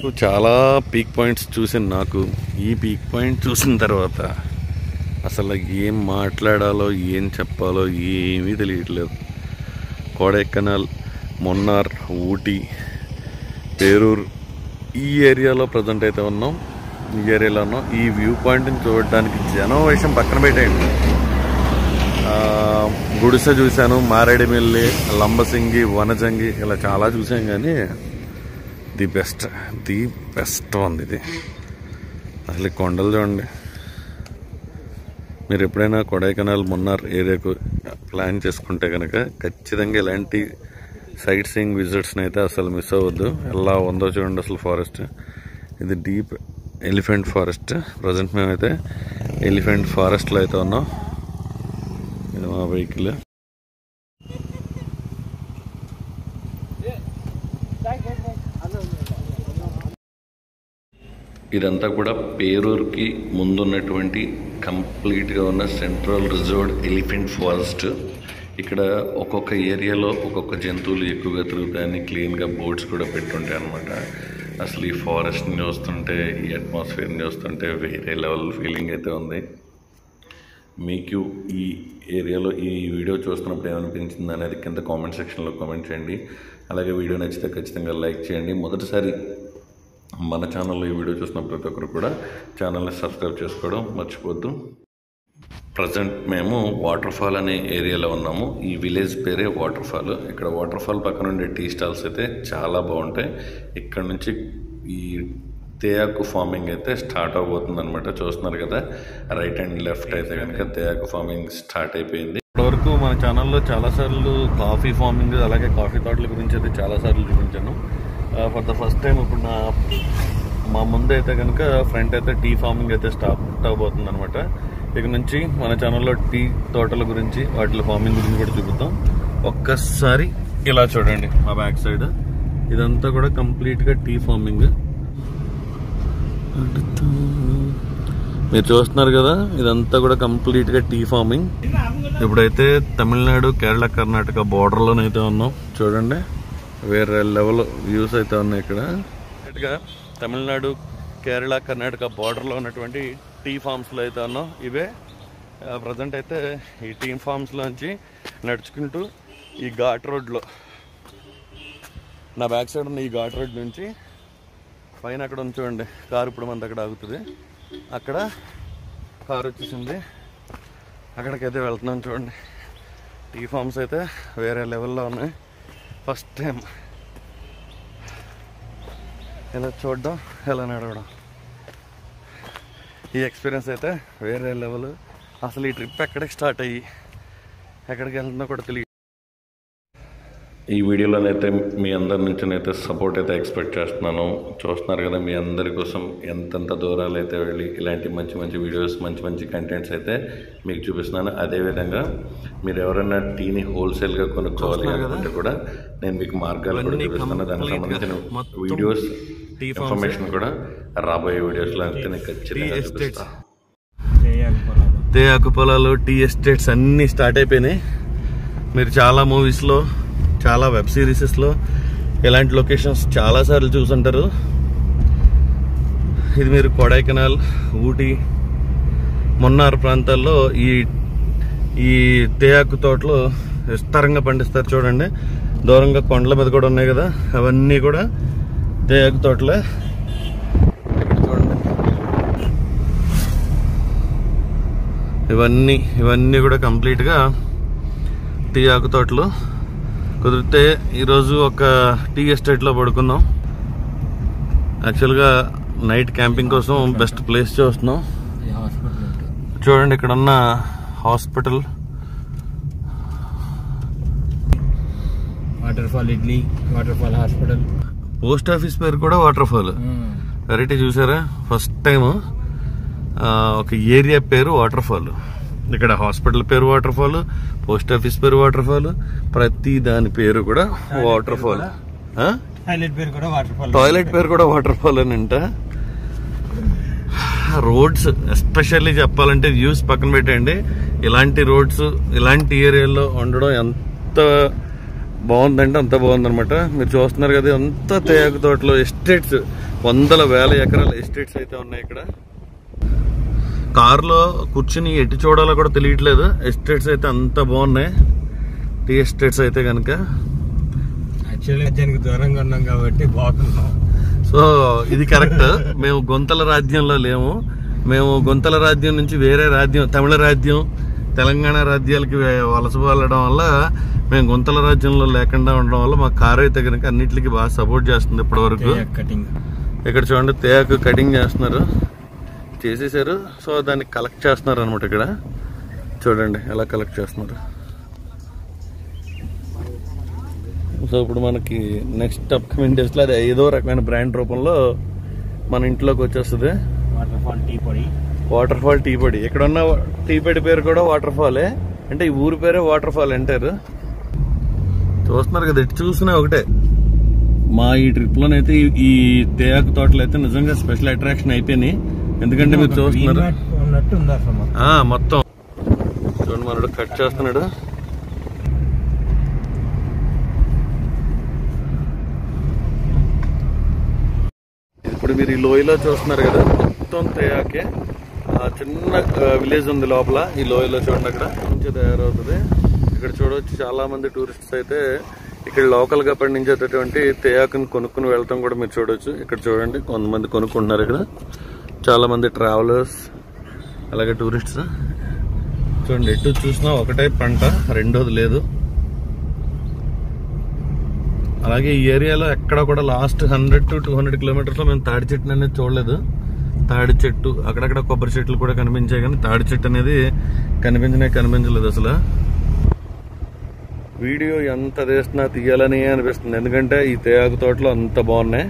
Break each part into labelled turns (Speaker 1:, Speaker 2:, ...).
Speaker 1: వరకు చాలా peak points చూసిన నాకు ఈ పీక్ పాయింట్ చూసిన తర్వాత అసలు ఏం మాట్లాడాలో ఏం చెప్పాలో ఏమీ తెలియట్లేదు కోడైకెనాల్ మొన్నార్ ఊటీ పేరూరు ఈ ఏరియాలో ప్రజెంట్ అయితే ఉన్నాం ఈ ఏరియాలో ఉన్నాం ఈ వ్యూ పాయింట్ని చూడడానికి జనం విషయం పక్కన పెట్టేయండి ఆ, గుడిసె చూశాను మారేడుమిల్లి లంబసింగి వనజంగి ఇలా చాలా చూసాం కానీ ది బెస్ట్ ది బెస్ట్ ఉంది ఇది అసలు ఈ కొండలు చూడండి మీరు ఎప్పుడైనా కొడైకెనాల్ మున్నార్ ఏరియాకు ప్లాన్ చేసుకుంటే కనుక ఖచ్చితంగా ఇలాంటి సైట్ సీయింగ్ విజిట్స్ని అయితే అసలు మిస్ అవ్వద్దు ఎలా ఉందో చూడండి అసలు ఫారెస్ట్ ఇది డీప్ ఎలిఫెంట్ ఫారెస్ట్ ప్రజెంట్ మేమైతే ఎలిఫెంట్ ఫారెస్ట్లో అయితే ఉన్నాం ఇది మా వెహికల్ ఇదంతా కూడా పేరూరుకి ముందున్నటువంటి కంప్లీట్గా ఉన్న సెంట్రల్ రిజర్వ్డ్ ఎలిఫెంట్ ఫారెస్ట్ ఇక్కడ ఒక్కొక్క ఏరియాలో ఒక్కొక్క జంతువులు ఎక్కువగా తిరుగుతాయని క్లీన్గా బోర్డ్స్ కూడా పెట్టుంటాయి అనమాట అసలు ఈ ఫారెస్ట్ని చూస్తుంటే ఈ అట్మాస్ఫియర్ని చూస్తుంటే వేరే లెవెల్ ఫీలింగ్ అయితే ఉంది మీకు ఈ ఏరియాలో ఈ వీడియో చూస్తున్నప్పుడు ఏమనిపించింది అనేది కింద కామెంట్ సెక్షన్లో కామెంట్ చేయండి అలాగే వీడియో నచ్చితే ఖచ్చితంగా లైక్ చేయండి మొదటిసారి మన ఛానల్లో ఈ వీడియో చూసిన ప్రతి ఒక్కరు కూడా ఛానల్ని సబ్స్క్రైబ్ చేసుకోవడం మర్చిపోద్దు ప్రజెంట్ మేము వాటర్ ఫాల్ అనే ఏరియాలో ఉన్నాము ఈ విలేజ్ పేరే వాటర్ ఫాల్ ఇక్కడ వాటర్ ఫాల్ పక్కన ఉండే టీ స్టాల్స్ అయితే చాలా బాగుంటాయి ఇక్కడ నుంచి ఈ తేయాకు ఫార్మింగ్ అయితే స్టార్ట్ అవబోతుంది అనమాట చూస్తున్నారు కదా రైట్ అండ్ లెఫ్ట్ అయితే కనుక తేయాకు ఫార్మింగ్ స్టార్ట్ అయిపోయింది ఇప్పటివరకు మన ఛానల్లో చాలాసార్లు కాఫీ ఫార్మింగ్ అలాగే కాఫీ తోటల గురించి అయితే చాలాసార్లు చూపించాను ఫర్ ద ఫస్ట్ టైం ఇప్పుడు నా మా ముందు అయితే కనుక ఫ్రంట్ అయితే టీ ఫార్మింగ్ అయితే స్టార్ట్ అవబోతుంది అనమాట ఇక నుంచి మన ఛానల్లో టీ తోటల గురించి వాటి ఫార్మింగ్ గురించి కూడా చూపిద్దాం ఒక్కసారి ఇలా చూడండి మా బ్యాక్ సైడ్ ఇదంతా కూడా కంప్లీట్గా టీ ఫార్మింగ్ మీరు చూస్తున్నారు కదా ఇదంతా కూడా కంప్లీట్గా టీ ఫార్మింగ్ ఇప్పుడైతే తమిళనాడు కేరళ కర్ణాటక బార్డర్లోనైతే ఉన్నాం చూడండి వేరే లెవెల్ వ్యూస్ అయితే ఉన్నాయి ఇక్కడ డైరెక్ట్గా తమిళనాడు కేరళ కర్ణాటక బార్డర్లో ఉన్నటువంటి టీ ఫార్మ్స్లో అయితే ఉన్నాం ఇవే ప్రజెంట్ అయితే ఈ టీ ఫార్మ్స్లోంచి నడుచుకుంటూ ఈ ఘాట్ రోడ్లో నా బ్యాక్ సైడ్ ఉన్న ఈ ఘాట్ రోడ్ నుంచి పైన అక్కడ ఉంది చూడండి కారు ఇప్పుడు మనది అక్కడ ఆగుతుంది అక్కడ కారు వచ్చేసింది అక్కడికైతే వెళ్తున్నాం చూడండి టీ ఫార్మ్స్ అయితే వేరే లెవెల్లో ఉన్నాయి ఫస్ట్ టైం ఇలా చూడడం ఇలా నడవడం ఈ ఎక్స్పీరియన్స్ అయితే వేరే లెవెల్ అసలు ఈ ట్రిప్ ఎక్కడికి స్టార్ట్ అయ్యి ఎక్కడికి వెళ్తుందో కూడా తెలియదు ఈ వీడియోలోనైతే మీ అందరి నుంచి అయితే సపోర్ట్ అయితే ఎక్స్పెక్ట్ చేస్తున్నాను చూస్తున్నారు కదా మీ అందరి కోసం ఎంతెంత దూరాలు అయితే వెళ్ళి ఇలాంటి మంచి మంచి వీడియోస్ మంచి మంచి కంటెంట్స్ అయితే మీకు చూపిస్తున్నాను అదేవిధంగా మీరు ఎవరైనా టీని హోల్సేల్గా కొనుక్కోవాలి అనుకుంటే కూడా నేను మీకు మార్గాలు కూడా చూపిస్తాను దానికి సంబంధించిన వీడియోస్ ఇన్ఫర్మేషన్ కూడా రాబోయే వీడియోస్లో అయితే నేను ఖచ్చితంగా చూపిస్తాను తేయాకు పొలాలు టీ ఎస్టేట్స్ అన్నీ స్టార్ట్ అయిపోయినాయి మీరు చాలా మూవీస్లో చాలా వెబ్ సిరీసెస్లో ఇలాంటి లొకేషన్స్ చాలాసార్లు చూసుంటారు ఇది మీరు కొడైకెనాల్ ఊటీ మొన్నార్ ప్రాంతాల్లో ఈ ఈ తేయాకు తోటలు విస్తారంగా పండిస్తారు చూడండి దూరంగా కొండల మీద కూడా ఉన్నాయి కదా అవన్నీ కూడా తేయాకు తోటలే ఇక్కడ చూడండి ఇవన్నీ ఇవన్నీ కూడా కంప్లీట్గా టీ ఆకు తోటలు కుదిరితే ఈరోజు ఒక టీ ఎస్టేట్లో పడుకుందాం యాక్చువల్గా నైట్ క్యాంపింగ్ కోసం బెస్ట్ ప్లేస్ చూస్తున్నాం చూడండి ఇక్కడ ఉన్న hospital
Speaker 2: waterfall idli waterfall hospital
Speaker 1: post office పేరు కూడా వాటర్ ఫాల్ వెరైటీ చూసారా ఫస్ట్ టైం ఒక ఏరియా పేరు వాటర్ ఫాల్ ఇక్కడ హాస్పిటల్ పేరు వాటర్ ఫాల్ పోస్ట్ ఆఫీస్ పేరు వాటర్ ఫాల్ ప్రతి దాని పేరు కూడా వాటర్ ఫాల్
Speaker 2: హైలైట్ పేరు కూడా వాటర్ ఫాల్
Speaker 1: టాయిలెట్ పేరు కూడా వాటర్ ఫాల్ అని అంట రోడ్స్ ఎస్పెషల్లీ చెప్పాలంటే వ్యూస్ పక్కన పెట్టండి ఇలాంటి రోడ్స్ ఇలాంటి ఏరియాలో ఉండడం ఎంత బాగుందంటే అంత బాగుందన్నమాట మీరు చూస్తున్నారు కదా అంతా తేయాకు తోటలో ఎస్టేట్స్ వందల వేల ఎకరాల ఎస్టేట్స్ అయితే ఉన్నాయి ఇక్కడ కారులో కూర్చుని ఎటు చూడాలో కూడా తెలియట్లేదు ఎస్టేట్స్ అయితే అంత బాగున్నాయి టీ ఎస్టేట్స్ అయితే కనుక
Speaker 2: యాక్చువల్లీ రాజ్యానికి దూరంగా ఉన్నాం కాబట్టి బాగున్నాం
Speaker 1: సో ఇది కరెక్ట్ మేము గొంతల రాజ్యంలో లేము మేము గొంతల రాజ్యం నుంచి వేరే రాజ్యం తమిళ రాజ్యం తెలంగాణ రాజ్యాలకి వే- వలస వెళ్ళడం వల్ల మేము గొంతల రాజ్యంలో లేకుండా ఉండడం వల్ల మా కారు అయితే కనుక అన్నిటికీ బాగా సపోర్ట్ చేస్తుంది ఇప్పటి వరకు
Speaker 2: కటింగ్
Speaker 1: ఇక్కడ చూడండి తేయాకు కటింగ్ చేస్తున్నారు చేసేసారు సో దాన్ని కలెక్ట్ చేస్తున్నారు అనమాట ఇక్కడ చూడండి ఎలా కలెక్ట్ చేస్తున్నారు సో ఇప్పుడు మనకి నెక్స్ట్ అప్కమింగ్ డేస్లో అది ఏదో రకమైన బ్రాండ్ రూపంలో మన ఇంట్లోకి వచ్చేస్తుంది
Speaker 2: వాటర్ ఫాల్ టీ పొడి
Speaker 1: వాటర్ ఫాల్ టీ పొడి ఇక్కడ ఉన్న టీ పొడి పేరు కూడా వాటర్ ఫాలే అంటే ఈ ఊరి పేరే వాటర్ ఫాల్ అంటారు చూస్తున్నారు కదా ఎటు చూసినా ఒకటే మా ఈ ట్రిప్ లోనైతే ఈ- ఈ తేయాకు తోటలు అయితే నిజంగా స్పెషల్ అట్రాక్షన్ అయిపోయినాయి ఎందుకంటే మీరు చూస్తున్నారు
Speaker 2: ఉన్నట్టు ఉంది అసలు మొత్తం.
Speaker 1: ఆ, మొత్తం చూడండి మనడు కట్ చేస్తున్నాడు ఇప్పుడు మీరు ఈ లోయలో చూస్తున్నారు కదా మొత్తం తేయాకే ఆ చిన్న విలేజ్ ఉంది లోపల ఈ లోయలో చూడండి అక్కడ నుంచి తయారవుతుంది ఇక్కడ చూడవచ్చు చాలా మంది టూరిస్ట్స్ అయితే ఇక్కడ లోకల్ గా పండించేటటువంటి తేయాకుని కొనుక్కుని వెళ్తాం కూడా మీరు చూడొచ్చు ఇక్కడ చూడండి కొంతమంది కొనుక్కుంటున్నారు ఇక్కడ చాలా మంది ట్రావెలర్స్ అలాగే టూరిస్ట్స్ చూడండి ఎటు చూసినా ఒకటే పంట రెండోది లేదు అలాగే ఈ ఏరియాలో ఎక్కడ కూడా last hundred to two hundred kilometres లో మేము తాడి చెట్టుని అనేది చూడలేదు తాడి చెట్టు అక్కడక్కడ కొబ్బరి చెట్లు కూడా కనిపించాయి కానీ తాడి చెట్టు అనేది కనిపించనే కనిపించలేదు అసలు వీడియో ఎంత తీస్తున్నా తీయాలని అనిపిస్తుంది ఎందుకంటే ఈ తేయాకు తోటలో అంత బాగున్నాయి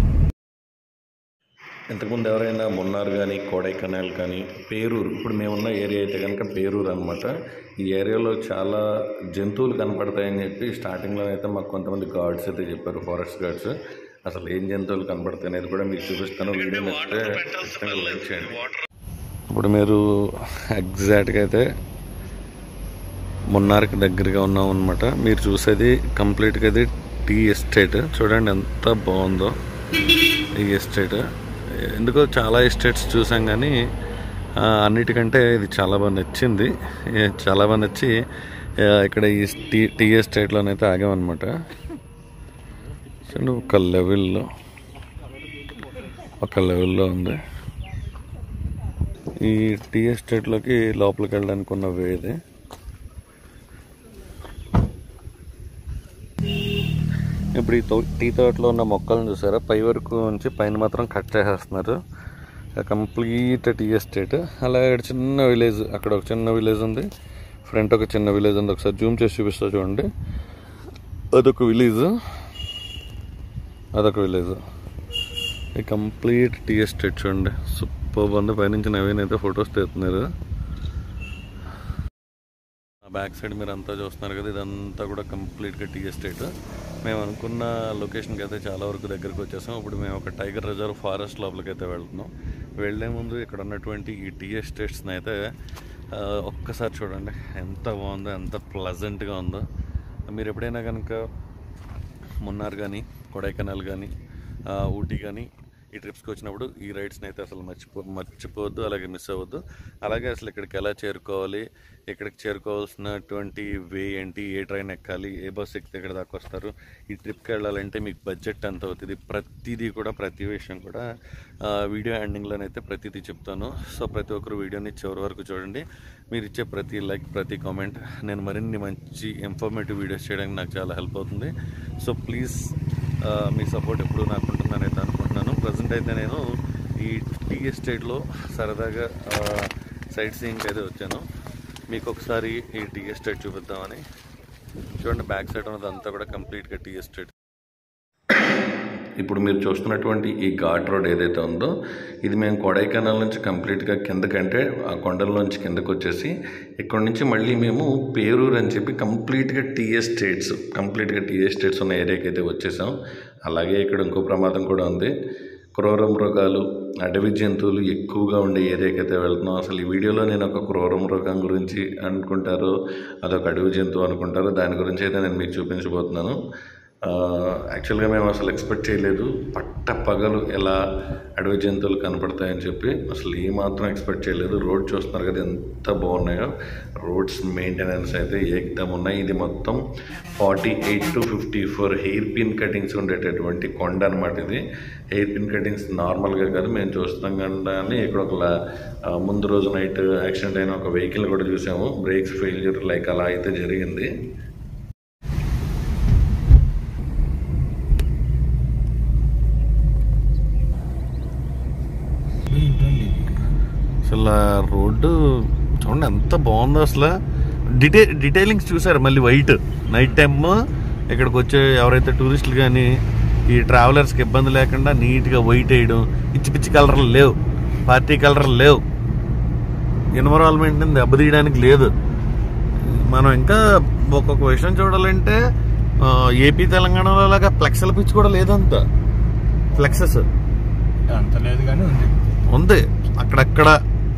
Speaker 1: ఇంతకుముందు ఎవరైనా మున్నార్ కానీ కోడైకెనాల్ కానీ పేరూరు ఇప్పుడు మేమున్న ఏరియా అయితే కనుక పేరూరు అనమాట ఈ ఏరియాలో చాలా జంతువులు కనపడతాయని చెప్పి స్టార్టింగ్లో అయితే మాకు కొంతమంది గార్డ్స్ అయితే చెప్పారు ఫారెస్ట్ గార్డ్స్ అసలు ఏం జంతువులు కనపడతాయి అనేది కూడా మీకు చూపిస్తాను వీడియో నచ్చితే ఖచ్చితంగా లైక్ చేయండి ఇప్పుడు మీరు ఎగ్జాక్ట్గా అయితే మున్నార్కి దగ్గరగా ఉన్నాం అనమాట మీరు చూసేది కంప్లీట్గా ఇది టీ ఎస్టేట్ చూడండి ఎంత బాగుందో ఈ ఎస్టేట్ ఎందుకో చాలా ఎస్టేట్స్ చూసాం కానీ ఆ, అన్నిటికంటే ఇది చాలా బాగా నచ్చింది ఏ, చాలా బాగా నచ్చి ఆ, ఇక్కడ ఈ టీ టీ ఎస్టేట్లోనైతే ఆగామన్నమాట చూడండి ఒక లెవెల్లో ఒక లెవెల్లో ఉంది ఈ టీ ఎస్టేట్లోకి లోపలికి వెళ్ళడానికి ఉన్న వే ఇది ఇప్పుడు ఈ తో- టీ తోటలో ఉన్న మొక్కలను చూసారా పై వరకు ఉంచి పైన మాత్రం కట్ చేసేస్తున్నారు కంప్లీట్ టీ ఎస్టేట్ అలాగే ఇక్కడ చిన్న విలేజ్ అక్కడ ఒక చిన్న విలేజ్ ఉంది ఫ్రంట్ ఒక చిన్న విలేజ్ ఉంది ఒకసారి జూమ్ చేసి చూపిస్తా చూడండి అదొక విలేజ్ అదొక విలేజ్ ఈ కంప్లీట్ టీ ఎస్టేట్ చూడండి సూపర్ ఉంది పైనుంచి నవీన్ అయితే ఫొటోస్ తీస్తున్నారు ఆ బ్యాక్ సైడ్ మీరు అంతా చూస్తున్నారు కదా ఇదంతా కూడా కంప్లీట్గా టీ ఎస్టేట్ మేము అనుకున్న లొకేషన్కి అయితే చాలా వరకు దగ్గరికి వచ్చేసాం ఇప్పుడు మేము ఒక టైగర్ రిజర్వ్ ఫారెస్ట్ లోపలికి అయితే వెళ్తున్నాం వెళ్ళే ముందు ఇక్కడ ఉన్నటువంటి ఈ టీ ఎస్టేట్స్ని అయితే ఆ, ఒక్కసారి చూడండి ఎంత బాగుందో ఎంత ప్లజెంట్గా ఉందో మీరు ఎప్పుడైనా కనుక మున్నార్ కానీ కొడైకెనాల్ కానీ ఆ, ఊటీ కానీ ఈ ట్రిప్స్కి వచ్చినప్పుడు ఈ రైడ్స్ని అయితే అసలు మర్చిపో మర్చిపోవద్దు అలాగే మిస్ అవ్వద్దు అలాగే అసలు ఇక్కడికి ఎలా చేరుకోవాలి ఇక్కడికి చేరుకోవాల్సినటువంటి వే ఏంటి ఏ ట్రైన్ ఎక్కాలి ఏ బస్ ఎక్కితే ఇక్కడ దాకా వస్తారు ఈ ట్రిప్కి వెళ్ళాలంటే మీకు బడ్జెట్ ఎంత అవుతుంది ప్రతిదీ కూడా ప్రతి విషయం కూడా ఆ, వీడియో ఎండింగ్లోనైతే ప్రతిదీ చెప్తాను సో ప్రతి ఒక్కరు వీడియోని చివరి వరకు చూడండి మీరు ఇచ్చే ప్రతి లైక్ ప్రతి కామెంట్ నేను మరిన్ని మంచి ఇన్ఫర్మేటివ్ వీడియోస్ చేయడానికి నాకు చాలా హెల్ప్ అవుతుంది సో ప్లీజ్ మీ సపోర్ట్ ఎప్పుడు నాకు ఉంటుందని అనుకుంటున్నాను ప్రజెంట్ అయితే నేను ఈ టీ ఎస్టేట్లో సరదాగా సైట్ సీయింగ్ అయితే వచ్చాను మీకు ఒకసారి ఈ టీ ఎస్టేట్ చూపిద్దామని చూడండి బ్యాక్ సైడ్ ఉన్నదంతా కూడా కంప్లీట్గా టీ ఎస్టేట్ ఇప్పుడు మీరు చూస్తున్నటువంటి ఈ ఘాట్ రోడ్ ఏదైతే ఉందో ఇది మేము కొడైకెనాల్ నుంచి కంప్లీట్గా కిందకంటే ఆ కొండల్లోంచి కిందకు వచ్చేసి ఇక్కడ నుంచి మళ్ళీ మేము పేరూరు అని చెప్పి కంప్లీట్గా టీ ఎస్టేట్స్ కంప్లీట్గా టీ ఎస్టేట్స్ ఉన్న ఏరియాకి అయితే వచ్చేసాం అలాగే ఇక్కడ ఇంకో ప్రమాదం కూడా ఉంది క్రూర మృగాలు అడవి జంతువులు ఎక్కువగా ఉండే ఏరియాకి అయితే వెళ్తున్నాం అసలు ఈ వీడియోలో నేను ఒక క్రూర మృగం గురించి అనుకుంటారు అదొక అడవి జంతువు అనుకుంటారు దాని గురించి అయితే నేను మీకు చూపించబోతున్నాను ఆ, యాక్చువల్గా మేము అసలు ఎక్స్పెక్ట్ చేయలేదు పట్ట పగలు ఎలా అడవి జంతువులు కనపడతాయని చెప్పి అసలు ఏమాత్రం ఎక్స్పెక్ట్ చేయలేదు రోడ్ చూస్తున్నారు కదా ఎంత బాగున్నాయో రోడ్స్ మెయింటెనెన్స్ అయితే ఏకదం ఉన్నాయి ఇది మొత్తం forty eight to fifty four hairpin cuttings ఉండేటటువంటి కొండ అనమాట ఇది హెయిర్ పిన్ కటింగ్స్ నార్మల్గా కాదు మేము చూస్తాం కానీ ఇక్కడ ఒక లా- ఆ, ముందు రోజు నైట్ యాక్సిడెంట్ అయిన ఒక వెహికల్ కూడా చూసాము బ్రేక్స్ ఫెయిల్యూర్ లైక్ అలా అయితే జరిగింది అసలు ఆ రోడ్డు చూడండి ఎంత బాగుందో అసలు డిటే డీటెయిలింగ్స్ చూసారు మళ్ళీ వైట్ నైట్ టైమ్ ఇక్కడికి వచ్చే ఎవరైతే టూరిస్టులు కానీ ఈ ట్రావెలర్స్కి ఇబ్బంది లేకుండా నీట్గా వైట్ వేయడం పిచ్చి పిచ్చి కలర్లు లేవు పార్టీ కలర్లు లేవు ఎన్విరాన్మెంట్ని దెబ్బతీయడానికి లేదు మనం ఇంకా ఒక్కొక్క విషయం చూడాలంటే ఆ, ఏపీ తెలంగాణలో లాగా ఫ్లెక్స్ల పిచ్చి కూడా లేదంత ఫ్లెక్సెస్
Speaker 2: అంత లేదు కానీ ఉంది
Speaker 1: ఉంది అక్కడక్కడ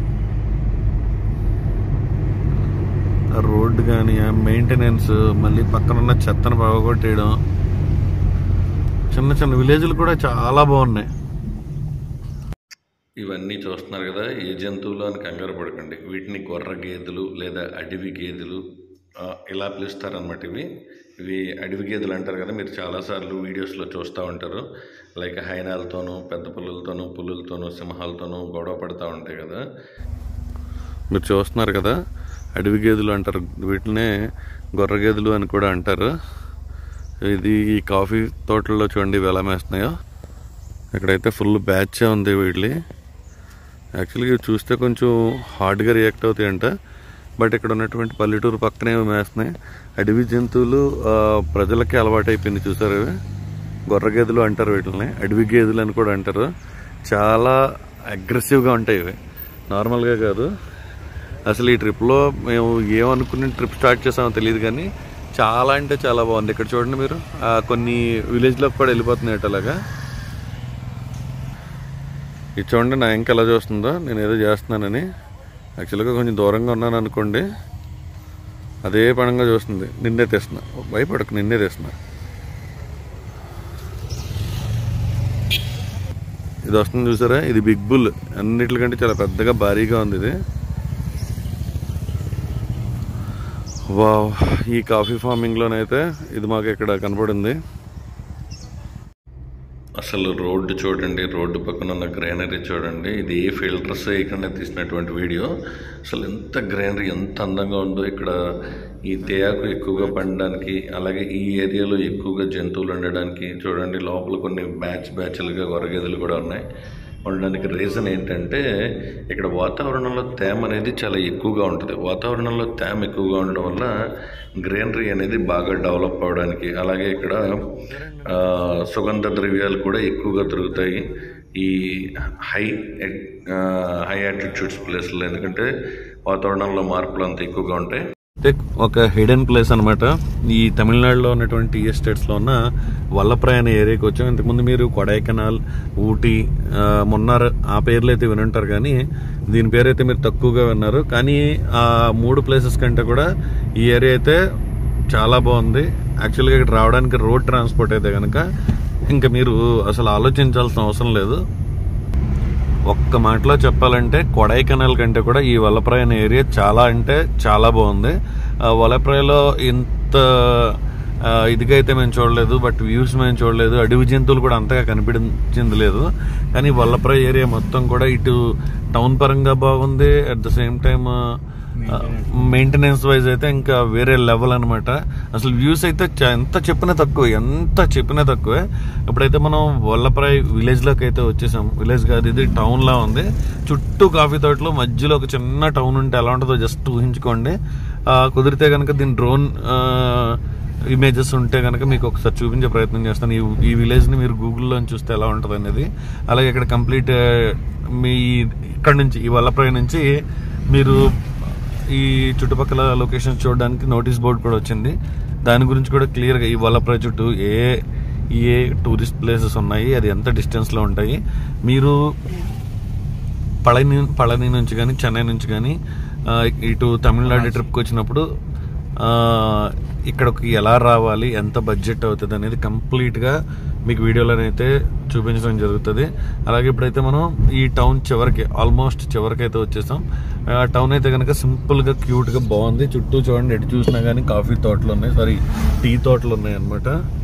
Speaker 1: ఆ రోడ్డు కానీ ఆ మెయింటెనెన్స్ మళ్ళీ పక్కన ఉన్న చెత్తను బాగొట్టేయడం చిన్న చిన్న విలేజ్లు కూడా చాలా బాగున్నాయి ఇవన్నీ చూస్తున్నారు కదా ఏ జంతువులు అని కంగారు పడకండి వీటిని గొర్ర గేదెలు లేదా అడవి గేదెలు ఆ, ఇలా పిలుస్తారనమాట ఇవి ఇవి అడవి గేదెలు అంటారు కదా మీరు చాలాసార్లు వీడియోస్లో చూస్తూ ఉంటారు లైక్ హైనాలతోనూ పెద్ద పులులతోనూ పులులతోనూ సింహాలతోనూ గొడవ పడుతూ ఉంటాయి కదా మీరు చూస్తున్నారు కదా అడవి గేదెలు అంటారు వీటినే గొర్ర గేదెలు అని కూడా అంటారు ఇది ఈ కాఫీ తోటల్లో చూడండి ఇవి ఎలా మేస్తున్నాయో ఇక్కడైతే ఫుల్ బ్యాచ్ ఉంది వీటి యాక్చువల్గా ఇవి చూస్తే కొంచెం హార్డ్గా రియాక్ట్ అవుతాయంట బట్ ఇక్కడ ఉన్నటువంటి పల్లెటూరు పక్కనే ఇవి మేస్తున్నాయి అడవి జంతువులు ఆ, ప్రజలకి అలవాటు అయిపోయింది చూసారు ఇవి గొర్ర గేదెలు అంటారు వీటిని అడవి గేదెలు అని కూడా అంటారు చాలా అగ్రెసివ్గా ఉంటాయి ఇవి నార్మల్గా కాదు అసలు ఈ ట్రిప్లో మేము ఏమనుకుని ట్రిప్ స్టార్ట్ చేసామో తెలియదు కానీ చాలా అంటే చాలా బాగుంది ఇక్కడ చూడండి మీరు ఆ, కొన్ని విలేజ్లోకి కూడా వెళ్ళిపోతున్నాయి అలాగా ఇది చూడండి నా ఇంకా ఎలా చూస్తుందో నేను ఏదో చేస్తున్నానని యాక్చువల్గా కొంచెం దూరంగా ఉన్నాను అనుకోండి అదే పడంగా చూస్తుంది నిన్నే తెస్తున్నా భయపడకు నిన్నే తెస్తున్నా ఇది వస్తుంది చూసారా ఇది బిగ్ బుల్ అన్నిటికంటే చాలా పెద్దగా భారీగా ఉంది ఇది వావ్ ఈ కాఫీ ఫార్మింగ్లోనైతే ఇది మాకు ఇక్కడ కనపడింది అసలు రోడ్డు చూడండి రోడ్డు పక్కన ఉన్న గ్రీనరీ చూడండి ఇది ఏ ఫిల్టర్స్ వేయకుండా తీసినటువంటి వీడియో అసలు ఎంత గ్రీనరీ ఎంత అందంగా ఉందో ఇక్కడ ఈ తేయాకు ఎక్కువగా పండడానికి అలాగే ఈ ఏరియాలో ఎక్కువగా జంతువులు ఉండడానికి చూడండి లోపల కొన్ని బ్యాచ్ బ్యాచ్లుగా గొరగెదలు కూడా ఉన్నాయి ఉండడానికి రీజన్ ఏంటంటే ఇక్కడ వాతావరణంలో తేమ అనేది చాలా ఎక్కువగా ఉంటుంది వాతావరణంలో తేమ ఎక్కువగా ఉండడం వల్ల గ్రీనరీ అనేది బాగా డెవలప్ అవడానికి అలాగే ఇక్కడ ఆ, సుగంధ ద్రవ్యాలు కూడా ఎక్కువగా దొరుకుతాయి ఈ హై హై ఆటిట్యూడ్స్ ప్లేస్లో ఎందుకంటే వాతావరణంలో మార్పులు అంత ఎక్కువగా ఉంటాయి ఒక హిడెన్ ప్లేస్ అన్నమాట ఈ తమిళనాడులో ఉన్నటువంటి టీ ఎస్టేట్స్లో ఉన్న వల్లప్రాయ అనే ఏరియాకి వచ్చాం ఇంతకుముందు మీరు కొడైకెనాల్ ఊటీ ఆ, మున్నార్ ఆ పేర్లు అయితే వినుంటారు కానీ దీని పేరు అయితే మీరు తక్కువగా విన్నారు కానీ ఆ మూడు ప్లేసెస్ కంటే కూడా ఈ ఏరియా అయితే చాలా బాగుంది యాక్చువల్గా ఇక్కడ రావడానికి రోడ్ ట్రాన్స్పోర్ట్ అయితే కనుక ఇంకా మీరు అసలు ఆలోచించాల్సిన అవసరం లేదు ఒక్క మాటలో చెప్పాలంటే కొడైకెనాల్ కంటే కూడా ఈ వలప్రాయ అనే ఏరియా చాలా అంటే చాలా బాగుంది ఆ వలప్రాయలో ఇంత ఆ, ఇదిగా అయితే మేము చూడలేదు బట్ వ్యూస్ మేము చూడలేదు అడవి జంతువులు కూడా అంతగా కనిపించింది లేదు కానీ వల్లప్రాయ ఏరియా మొత్తం కూడా ఇటు టౌన్ పరంగా బాగుంది at the same time maintenance wise అయితే ఇంకా వేరే లెవెల్ అన్నమాట అసలు వ్యూస్ అయితే చ- ఎంత చెప్పినా తక్కువ ఎంత చెప్పినా తక్కువే ఇప్పుడైతే మనం వల్లప్రాయ్ విలేజ్ లోకి అయితే వచ్చేసాం విలేజ్ కాదు ఇది టౌన్ లా ఉంది చుట్టూ కాఫీ తోటలు మధ్యలో ఒక చిన్న టౌన్ ఉంటే ఎలా ఉంటుందో జస్ట్ ఊహించుకోండి ఆ, కుదిరితే కనుక దీని డ్రోన్ ఇమేజెస్ ఉంటే కనుక మీకు ఒకసారి చూపించే ప్రయత్నం చేస్తాను ఈ ఈ విలేజ్ ని మీరు గూగుల్లో చూస్తే ఎలా ఉంటుంది అనేది అలాగే ఇక్కడ కంప్లీట్ మీ ఇక్కడ నుంచి ఈ వల్లప్రాయ్ నుంచి మీరు ఈ చుట్టుపక్కల లొకేషన్స్ చూడడానికి నోటీస్ బోర్డు కూడా వచ్చింది దాని గురించి కూడా క్లియర్గా ఈ వల్లప్రాయ్ చుట్టూ ఏ ఏ టూరిస్ట్ ప్లేసెస్ ఉన్నాయి అది ఎంత డిస్టెన్స్లో ఉంటాయి మీరు పళని పళని నుంచి కానీ చెన్నై నుంచి కానీ ఆ, ఇటు తమిళనాడు ట్రిప్కి వచ్చినప్పుడు ఆ, ఇక్కడికి ఎలా రావాలి ఎంత బడ్జెట్ అవుతుంది అనేది కంప్లీట్గా మీకు వీడియోలోనైతే చూపించడం జరుగుతుంది అలాగే ఇప్పుడైతే మనం ఈ టౌన్ చివరికి ఆల్మోస్ట్ చివరికి అయితే వచ్చేసాం ఆ టౌన్ అయితే కనుక సింపుల్గా క్యూట్గా బాగుంది చుట్టూ చూడండి ఎటు చూసినా కానీ కాఫీ తోటలు ఉన్నాయి సారీ టీ తోటలు ఉన్నాయి అనమాట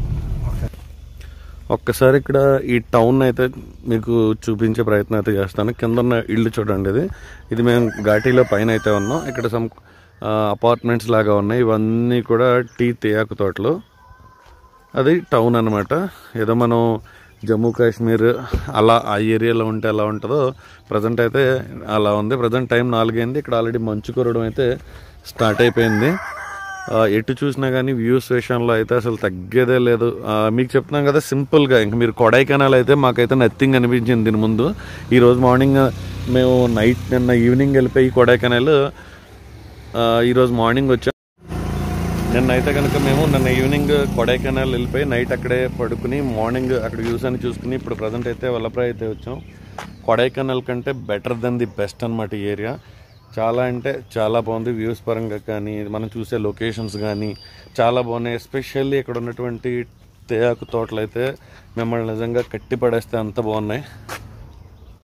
Speaker 1: ఒక్కసారి ఇక్కడ ఈ టౌన్ అయితే మీకు చూపించే ప్రయత్నం అయితే చేస్తాను కింద ఉన్న ఇల్లు చూడండి ఇది ఇది మేము ఘాటీలో పైన అయితే ఉన్నాం ఇక్కడ సమ్ అపార్ట్మెంట్స్ లాగా ఉన్నాయి ఇవన్నీ కూడా టీ తేయాకు తోటలు అది టౌన్ అనమాట ఏదో మనం జమ్మూ కాశ్మీర్ అలా ఆ ఏరియాలో ఉంటే ఎలా ఉంటుందో ప్రజెంట్ అయితే అలా ఉంది ప్రజెంట్ టైం నాలుగైంది ఇక్కడ ఆల్రెడీ మంచు కురవడం అయితే స్టార్ట్ అయిపోయింది ఆ, ఎటు చూసినా కానీ వ్యూస్ విషయంలో అయితే అసలు తగ్గేదే లేదు ఆ, మీకు చెప్తున్నాం కదా సింపుల్గా ఇంక మీరు కొడైకెనాల్ అయితే మాకైతే నథింగ్ అనిపించింది దీని ముందు ఈరోజు మార్నింగ్ మేము నైట్ నిన్న ఈవినింగ్ వెళ్ళిపోయి కొడైకెనాల్ ఆ, ఈరోజు మార్నింగ్ వచ్చాం నిన్న అయితే కనుక మేము నిన్న ఈవినింగ్ కొడైకెనాల్ వెళ్ళిపోయి నైట్ అక్కడే పడుకుని మార్నింగ్ అక్కడ వ్యూస్ అని చూసుకుని ఇప్పుడు ప్రజెంట్ అయితే వల్లప్రాయ్ అయితే వచ్చాం కొడైకెనాల్ కంటే బెటర్ దెన్ ది బెస్ట్ అనమాట ఈ ఏరియా చాలా అంటే చాలా బాగుంది వ్యూస్ పరంగా కానీ మనం చూసే లొకేషన్స్ కానీ చాలా బాగున్నాయి ఎస్పెషల్లీ ఇక్కడ ఉన్నటువంటి తేయాకు తోటలు అయితే మిమ్మల్ని నిజంగా కట్టి పడేస్తే అంత బాగున్నాయి